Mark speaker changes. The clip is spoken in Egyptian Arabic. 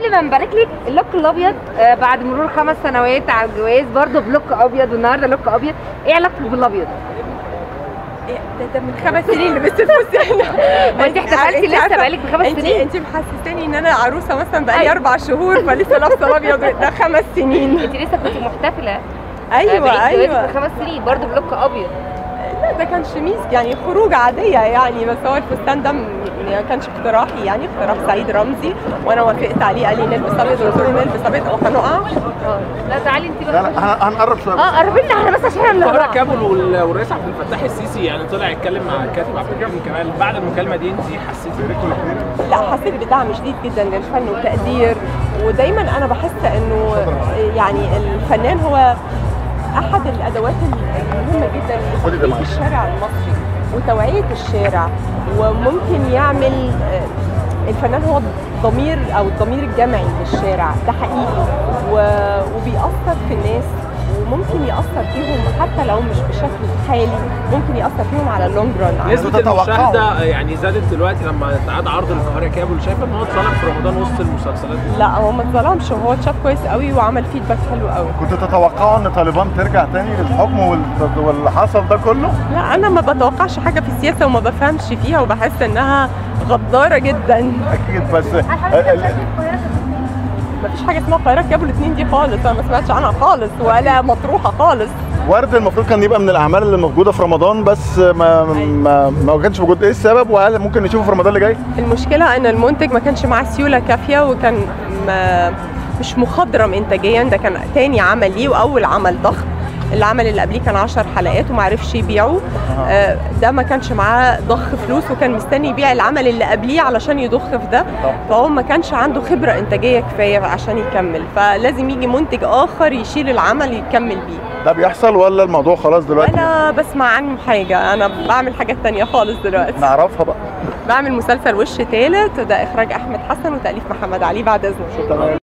Speaker 1: قبل ما نبارك لك اللوك الابيض آه، بعد مرور خمس سنوات على الجواز برضه بلوك ابيض والنهارده لوك ابيض ايه علاقتك بالابيض؟
Speaker 2: ده, ده من خمس سنين لبست الفستان
Speaker 1: ما انت احتفلتي لسه بقالك بخمس
Speaker 2: انت
Speaker 1: سنين
Speaker 2: انت محسساني ان انا عروسه مثلا بقالي
Speaker 1: أيوة.
Speaker 2: اربع شهور فلسه لابسه الابيض ده خمس سنين
Speaker 1: انت لسه كنت محتفله آه،
Speaker 2: ايوه
Speaker 1: بعيد جوازك
Speaker 2: ايوه
Speaker 1: بخمس سنين برضه بلوك ابيض
Speaker 2: لا ده كان شميز يعني خروج عاديه يعني بس هو الفستان ده م- ما كانش اقتراحي يعني اقتراح سعيد رمزي وانا وافقت عليه قال لي نلبس ابيض قلت له نلبس ابيض او هنقع
Speaker 1: اه لا تعالي انت
Speaker 3: لا
Speaker 1: بقى
Speaker 3: لا هن- هنقرب شويه
Speaker 1: اه قربي لنا احنا بس عشان احنا
Speaker 4: القاهره
Speaker 1: بنقرا.
Speaker 4: كابل وال- والرئيس عبد الفتاح السيسي يعني طلع يتكلم مع الكاتب عبد الرحمن كمال بعد المكالمه دي انت حسيتي
Speaker 2: لا حسيت بدعم شديد جدا للفن وتقدير ودايما انا بحس انه يعني الفنان هو احد الادوات المهمه جدا
Speaker 3: خدي ده
Speaker 2: لتثقيف
Speaker 3: معاك.
Speaker 2: الشارع المصري وتوعيه الشارع وممكن يعمل آه، الفنان هو الضمير او الضمير الجمعي للشارع ده حقيقي و- وبيأثر في الناس وممكن يأثر فيهم حتى لو مش بشكل حالي ممكن يأثر فيهم على اللونج ران
Speaker 4: نسبه
Speaker 3: تتوقعوا.
Speaker 4: المشاهده يعني زادت دلوقتي لما اتعاد عرض القاهره كابل شايفه ان هو اتصالح في رمضان وسط المسلسلات دي
Speaker 2: لا هو ما اتظلمش وهو اتشاف كويس قوي وعمل فيدباك حلو قوي
Speaker 3: كنتوا تتوقعوا ان طالبان ترجع تاني للحكم وال- واللي حصل ده كله؟
Speaker 2: لا انا ما بتوقعش حاجه في السياسه وما بفهمش فيها وبحس انها غداره جدا
Speaker 3: اكيد بس ال-
Speaker 2: ما فيش حاجه اسمها القاهره كابل اتنين دي خالص انا ما سمعتش عنها خالص ولا مطروحه خالص
Speaker 3: ورد المفروض كان يبقى من الاعمال اللي موجوده في رمضان بس ما ما, ما كانش موجود ايه السبب وهل ممكن نشوفه في رمضان اللي جاي؟
Speaker 2: المشكله ان المنتج ما كانش معاه سيوله كافيه وكان ما مش مخضرم انتاجيا ده كان تاني عمل ليه واول عمل ضخم العمل اللي قبليه كان 10 حلقات وما عرفش يبيعه آه، ده ما كانش معاه ضخ فلوس وكان مستني يبيع العمل اللي قبليه علشان يضخ في ده فهو ما كانش عنده خبره انتاجيه كفايه عشان يكمل فلازم يجي منتج اخر يشيل العمل يكمل بيه
Speaker 3: ده بيحصل ولا الموضوع خلاص دلوقتي؟
Speaker 2: انا بسمع عنه حاجه انا بعمل حاجات تانية خالص دلوقتي
Speaker 3: نعرفها بقى
Speaker 2: بعمل مسلسل وش تالت ده اخراج احمد حسن وتاليف محمد علي بعد اذنك
Speaker 3: تمام